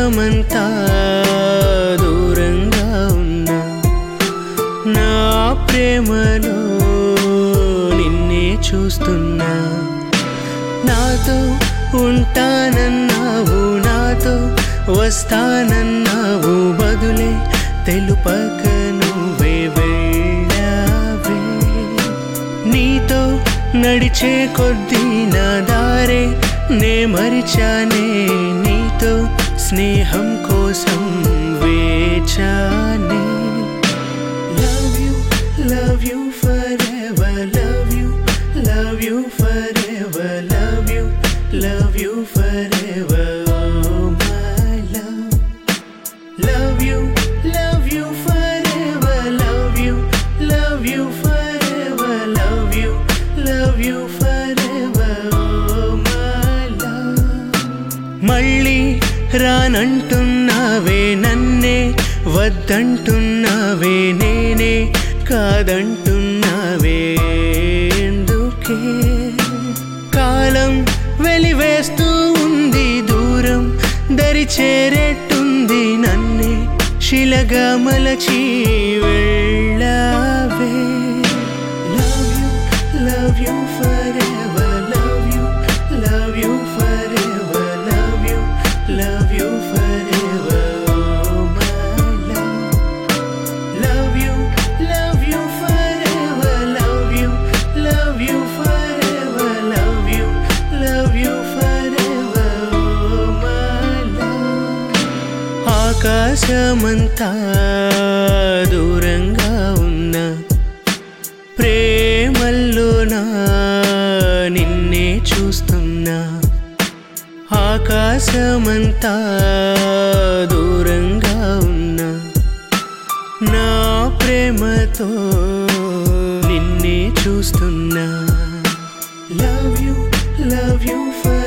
ఆకాశమంతా దూరంగా ఉన్నా నా ప్రేమలో నిన్నే చూస్తున్నా నాతో ఉంటానన్నావు నాతో వస్తానన్నావు బదులే తెలుపక నువ్వే వెళ్ళావే నీతో నడిచే కొద్దీ నా దారే నే మరిచానే నీతో స్నేహం కోసం వేచానే Love you, love you forever, love you, love you forever, love you, love you forever, oh my love. Love you, love you forever, love you, love you forever, love you, love you forever, oh my love. మళ్ళీ రానంటున్నావే నన్నే వద్దంటున్నావే నేనే కాదంటున్నావే ఎందుకే కాలం వెలివేస్తూ ఉంది దూరం దరి చేరేట్టుంది నన్నే శిలగా మలచి వెళ్ళావే love you love you forever love you love you forever love you love you forever oh my love love you love you forever love you love you forever love you love you forever oh my love ఆకాశమంతా దూరంగా ఉన్నా ప్రేమల్లో నా నిన్నే చూస్తున్నా ఆకాశమంతా దూరంగా ఉన్నా నా ప్రేమతో నిన్నే చూస్తున్నా love you love you for